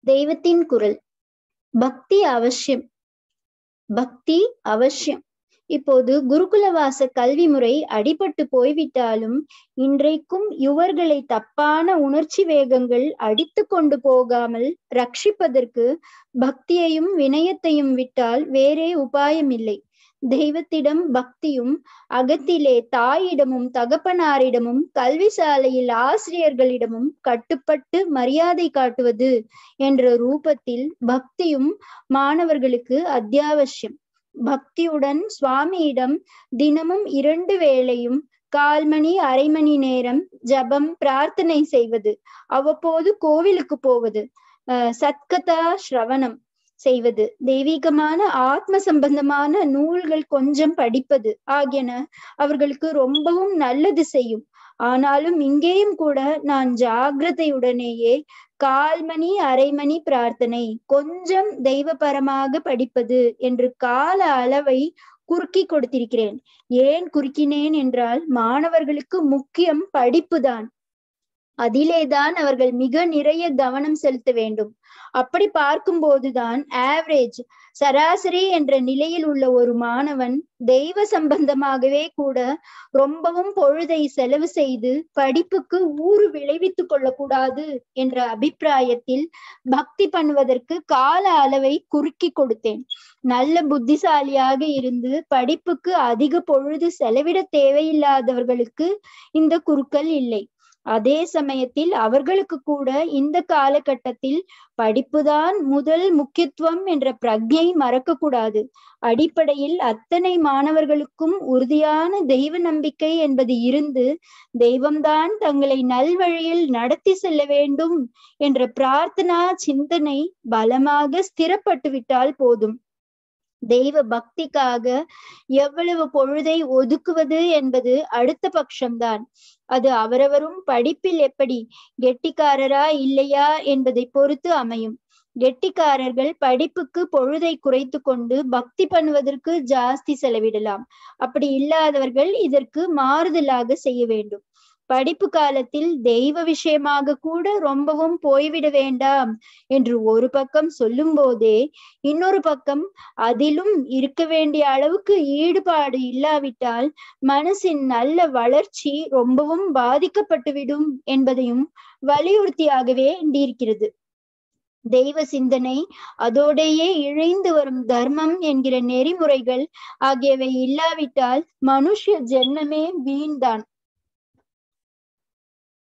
தெய்வத்தின் குரல் பக்தி அவசியம் பக்தி அவசியம் இப்போது குருகுலவாச கல்வி முறை அடிபட்டு போய்விட்டாலும் இன்றைக்கும் யுவர்களை தப்பான உணர்ச்சி வேகங்கள் அடித்து கொண்டு போகாமல் ரட்சிப்பதற்கு பக்தியையும் வினயத்தையும் விட்டால் வேறே உபாயம் இல்லை தெய்வத்திடம் பக்தியும் அகத்திலே தாயிடமும் தகப்பனாரிடமும் கல்வி சாலையில் ஆசிரியர்களிடமும் கட்டுப்பட்டு மரியாதை காட்டுவது என்ற ரூபத்தில் பக்தியும் மாணவர்களுக்கு அத்தியாவசியம் பக்தியுடன் சுவாமியிடம் தினமும் இரண்டு வேளையும் கால் மணி அரை மணி நேரம் ஜபம் பிரார்த்தனை செய்வது அவ்வப்போது கோவிலுக்கு போவது அஹ் சத்கதா ஸ்ரவணம் செய்வது தெய்வீகமான ஆத்ம சம்பந்தமான நூல்கள் கொஞ்சம் படிப்பது ஆகியன அவர்களுக்கு ரொம்பவும் நல்லது செய்யும் ஆனாலும் இங்கேயும் கூட நான் ஜாகிரதையுடனேயே கால் மணி அரை மணி பிரார்த்தனை கொஞ்சம் தெய்வபரமாக படிப்பது என்று கால அளவை குறுக்கி கொடுத்திருக்கிறேன் ஏன் குறுக்கினேன் என்றால் மாணவர்களுக்கு முக்கியம் படிப்புதான் அதிலேதான் அவர்கள் மிக நிறைய கவனம் செலுத்த வேண்டும் அப்படி பார்க்கும்போதுதான் ஆவரேஜ் சராசரி என்ற நிலையில் உள்ள ஒரு மாணவன் தெய்வ சம்பந்தமாகவே கூட ரொம்பவும் பொழுதை செலவு செய்து படிப்புக்கு ஊறு விளைவித்துக் கொள்ளக்கூடாது என்ற அபிப்பிராயத்தில் பக்தி பண்ணுவதற்கு கால அளவை குறுக்கி கொடுத்தேன் நல்ல புத்திசாலியாக இருந்து படிப்புக்கு அதிக பொழுது செலவிட தேவையில்லாதவர்களுக்கு இந்த குறுக்கல் இல்லை அதே சமயத்தில் அவர்களுக்கு கூட இந்த காலகட்டத்தில் படிப்புதான் முதல் முக்கியத்துவம் என்ற பிரக்ஞை மறக்க கூடாது அடிப்படையில் அத்தனை மாணவர்களுக்கும் உறுதியான தெய்வ நம்பிக்கை என்பது இருந்து தெய்வம்தான் தங்களை நல்வழியில் நடத்தி செல்ல வேண்டும் என்ற பிரார்த்தனா சிந்தனை பலமாக ஸ்திரப்பட்டு விட்டால் போதும் தெய்வ பக்திக்காக எவ்வளவு பொழுதை ஒதுக்குவது என்பது அடுத்த பட்சம்தான் அது அவரவரும் படிப்பில் எப்படி கெட்டிக்காரரா இல்லையா என்பதை பொறுத்து அமையும் கெட்டிக்காரர்கள் படிப்புக்கு பொழுதை குறைத்து கொண்டு பக்தி பண்ணுவதற்கு ஜாஸ்தி செலவிடலாம் அப்படி இல்லாதவர்கள் இதற்கு மாறுதலாக செய்ய வேண்டும் படிப்பு காலத்தில் தெய்வ விஷயமாக கூட ரொம்பவும் போய்விட வேண்டாம் என்று ஒரு பக்கம் சொல்லும் போதே இன்னொரு பக்கம் அதிலும் இருக்க வேண்டிய அளவுக்கு ஈடுபாடு இல்லாவிட்டால் மனசின் நல்ல வளர்ச்சி ரொம்பவும் பாதிக்கப்பட்டுவிடும் என்பதையும் வலியுறுத்தியாகவே வேண்டியிருக்கிறது தெய்வ சிந்தனை அதோடையே இழைந்து வரும் தர்மம் என்கிற நெறிமுறைகள் ஆகியவை இல்லாவிட்டால் மனுஷ ஜென்மமே வீண்தான்